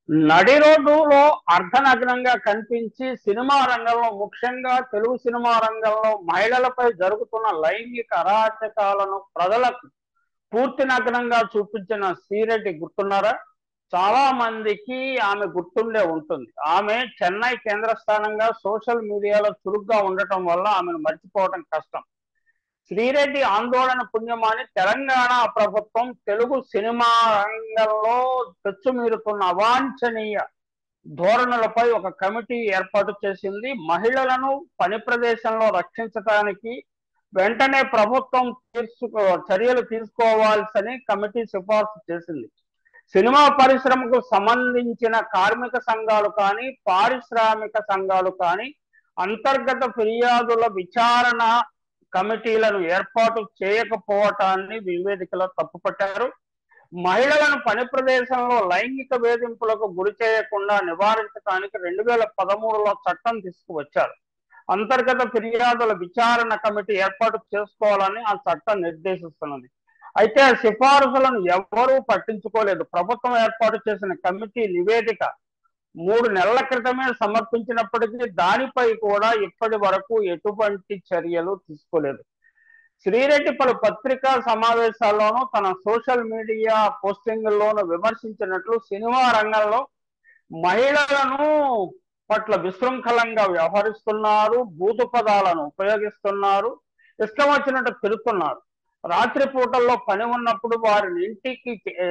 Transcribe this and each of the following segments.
నడి రోడ్డులో అర్ధనగ్నంగా కనిపించి సినిమా రంగంలో ముఖ్యంగా తెలుగు సినిమా రంగంలో మహిళలపై జరుగుతున్న లైంగిక అరాచకాలను ప్రజలకు పూర్తి నగ్నంగా చూపించిన శ్రీరెడ్డి గుర్తున్నారా చాలా మందికి ఆమె గుర్తుండే ఉంటుంది ఆమె చెన్నై కేంద్ర స్థానంగా సోషల్ మీడియాలో చురుగ్గా ఉండటం వల్ల ఆమెను మర్చిపోవడం కష్టం శ్రీరెడ్డి ఆందోళన పుణ్యమాని తెలంగాణ ప్రభుత్వం తెలుగు సినిమా రంగంలో తెచ్చుమీరుతున్న అవాంఛనీయ ధోరణులపై ఒక కమిటీ ఏర్పాటు చేసింది మహిళలను పని ప్రదేశంలో రక్షించడానికి వెంటనే ప్రభుత్వం తీర్చుకో చర్యలు తీసుకోవాల్సని కమిటీ సిఫార్సు చేసింది సినిమా పరిశ్రమకు సంబంధించిన కార్మిక సంఘాలు కానీ పారిశ్రామిక సంఘాలు కానీ అంతర్గత ఫిర్యాదుల విచారణ కమిటీలను ఏర్పాటు చేయకపోవటాన్ని నివేదికలో తప్పుపట్టారు మహిళలను పని ప్రదేశంలో లైంగిక వేధింపులకు గురి చేయకుండా నివారించడానికి రెండు వేల పదమూడులో చట్టం తీసుకువచ్చారు అంతర్గత ఫిర్యాదుల విచారణ కమిటీ ఏర్పాటు చేసుకోవాలని ఆ చట్టం నిర్దేశిస్తున్నది అయితే ఆ సిఫారసులను ఎవరూ పట్టించుకోలేదు ప్రభుత్వం ఏర్పాటు చేసిన కమిటీ నివేదిక మూడు నెలల క్రితమే సమర్పించినప్పటికీ దానిపై కూడా ఇప్పటి వరకు ఎటువంటి చర్యలు తీసుకోలేదు శ్రీరెడ్డి పలు పత్రికా సమావేశాల్లోనూ తన సోషల్ మీడియా పోస్టింగ్లోనూ విమర్శించినట్లు సినిమా రంగంలో మహిళలను పట్ల విశృంఖలంగా వ్యవహరిస్తున్నారు బూతు పదాలను ఉపయోగిస్తున్నారు ఇష్టం వచ్చినట్టు తిరుగుతున్నారు రాత్రి పూటల్లో పని ఉన్నప్పుడు వారిని ఇంటికి ఏ,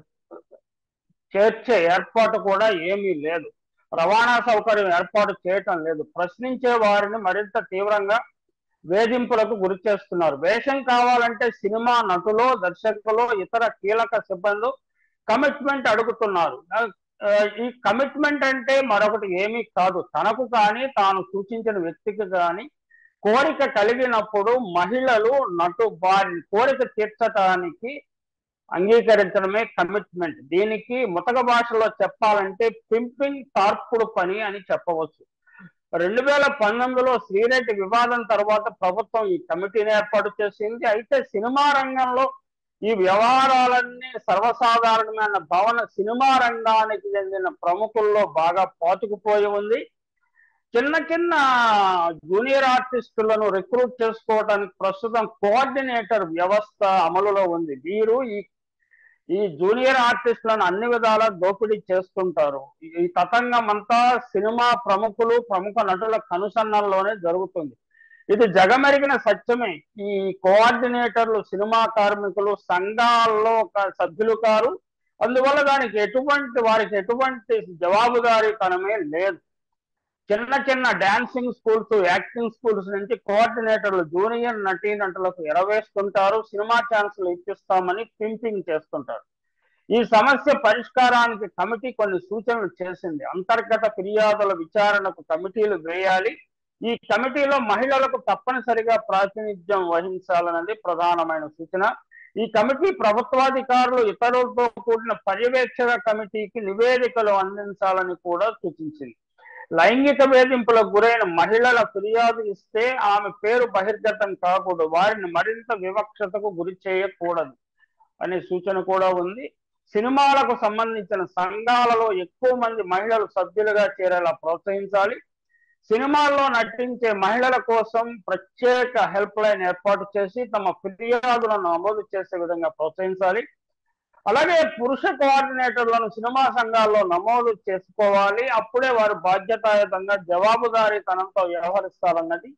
చేర్చే ఏర్పాటు కూడా ఏమీ లేదు రవాణా సౌకర్యం ఏర్పాటు చేయటం లేదు ప్రశ్నించే వారిని మరింత తీవ్రంగా వేధింపులకు గురి చేస్తున్నారు వేషం కావాలంటే సినిమా నటులో దర్శకులు ఇతర కీలక సిబ్బంది కమిట్మెంట్ అడుగుతున్నారు ఆ, ఈ కమిట్మెంట్ అంటే మరొకటి ఏమీ కాదు తనకు కానీ తాను సూచించిన వ్యక్తికి కానీ కోరిక కలిగినప్పుడు మహిళలు నటు వారి కోరిక తీర్చడానికి అంగీకరించడమే కమిట్మెంట్ దీనికి ముతక భాషలో చెప్పాలంటే పింపింగ్ తార్పుడు పని అని చెప్పవచ్చు రెండు వేల పంతొమ్మిదిలో శ్రీరెడ్డి వివాదం తర్వాత ప్రభుత్వం ఈ కమిటీని ఏర్పాటు చేసింది అయితే సినిమా రంగంలో ఈ వ్యవహారాలన్నీ సర్వసాధారణమైన భావన సినిమా రంగానికి చెందిన ప్రముఖుల్లో బాగా పాతుకుపోయి ఉంది చిన్న చిన్న జూనియర్ ఆర్టిస్టులను రిక్రూట్ చేసుకోవడానికి ప్రస్తుతం కోఆర్డినేటర్ వ్యవస్థ అమలులో ఉంది వీరు ఈ ఈ జూనియర్ ఆర్టిస్టులను అన్ని విధాలా దోపిడీ చేస్తుంటారు ఈ తతంగం అంతా సినిమా ప్రముఖులు ప్రముఖ నటుల కనుసన్నల్లోనే జరుగుతుంది ఇది జగమెరిగిన సత్యమే ఈ కోఆర్డినేటర్లు సినిమా కార్మికులు సంఘాల్లో ఒక సభ్యులు కారు అందువల్ల దానికి ఎటువంటి వారికి ఎటువంటి జవాబుదారీతనమే లేదు చిన్న చిన్న డాన్సింగ్ స్కూల్స్ యాక్టింగ్ స్కూల్స్ నుంచి కోఆర్డినేటర్లు జూనియర్ నటీనటులకు ఎరవేస్తుంటారు సినిమా ఛాన్సులు ఇప్పిస్తామని పింపింగ్ చేస్తుంటారు ఈ సమస్య పరిష్కారానికి కమిటీ కొన్ని సూచనలు చేసింది అంతర్గత ఫిర్యాదుల విచారణకు కమిటీలు వేయాలి ఈ కమిటీలో మహిళలకు తప్పనిసరిగా ప్రాతినిధ్యం వహించాలన్నది ప్రధానమైన సూచన ఈ కమిటీ ప్రభుత్వాధికారులు ఇతరులతో కూడిన పర్యవేక్షక కమిటీకి నివేదికలు అందించాలని కూడా సూచించింది లైంగిక వేధింపులకు గురైన మహిళల ఫిర్యాదు ఇస్తే ఆమె పేరు బహిర్గతం కాకూడదు వారిని మరింత వివక్షతకు గురి చేయకూడదు అనే సూచన కూడా ఉంది సినిమాలకు సంబంధించిన సంఘాలలో ఎక్కువ మంది మహిళలు సభ్యులుగా చేరేలా ప్రోత్సహించాలి సినిమాల్లో నటించే మహిళల కోసం ప్రత్యేక హెల్ప్ లైన్ ఏర్పాటు చేసి తమ ఫిర్యాదులను నమోదు చేసే విధంగా ప్రోత్సహించాలి అలాగే పురుష కోఆర్డినేటర్లను సినిమా సంఘాల్లో నమోదు చేసుకోవాలి అప్పుడే వారు బాధ్యతాయుతంగా జవాబుదారీతనంతో వ్యవహరిస్తారన్నది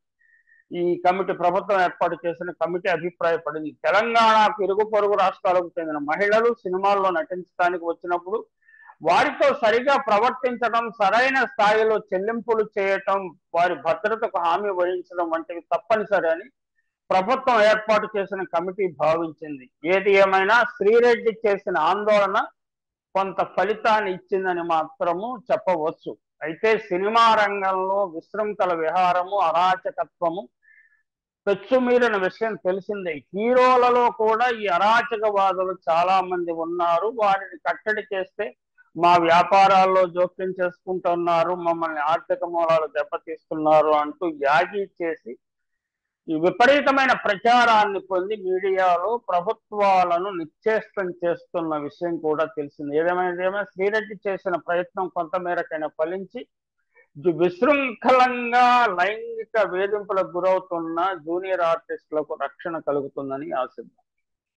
ఈ కమిటీ ప్రభుత్వం ఏర్పాటు చేసిన కమిటీ అభిప్రాయపడింది తెలంగాణకు ఇరుగు పొరుగు రాష్ట్రాలకు చెందిన మహిళలు సినిమాల్లో నటించడానికి వచ్చినప్పుడు వారితో సరిగా ప్రవర్తించడం సరైన స్థాయిలో చెల్లింపులు చేయటం వారి భద్రతకు హామీ వహించడం వంటివి తప్పనిసరి అని ప్రభుత్వం ఏర్పాటు చేసిన కమిటీ భావించింది ఏది ఏమైనా శ్రీరెడ్డి చేసిన ఆందోళన కొంత ఫలితాన్ని ఇచ్చిందని మాత్రము చెప్పవచ్చు అయితే సినిమా రంగంలో విశృంఖల విహారము అరాచకత్వము పెచ్చుమీరిన విషయం తెలిసిందే హీరోలలో కూడా ఈ అరాచకవాదులు చాలా మంది ఉన్నారు వారిని కట్టడి చేస్తే మా వ్యాపారాల్లో జోక్యం చేసుకుంటున్నారు మమ్మల్ని ఆర్థిక మూలాలు దెబ్బతీస్తున్నారు అంటూ యాగి చేసి ఈ విపరీతమైన ప్రచారాన్ని పొంది మీడియాలో ప్రభుత్వాలను నిశ్చేష్టం చేస్తున్న విషయం కూడా తెలిసింది ఏదేమైనా ఏమైనా శ్రీరెడ్డి చేసిన ప్రయత్నం కొంతమేరకైనా ఫలించి జు- విశృంఖలంగా లైంగిక వేధింపులకు గురవుతున్న జూనియర్ ఆర్టిస్టులకు రక్షణ కలుగుతుందని ఆశిద్దాం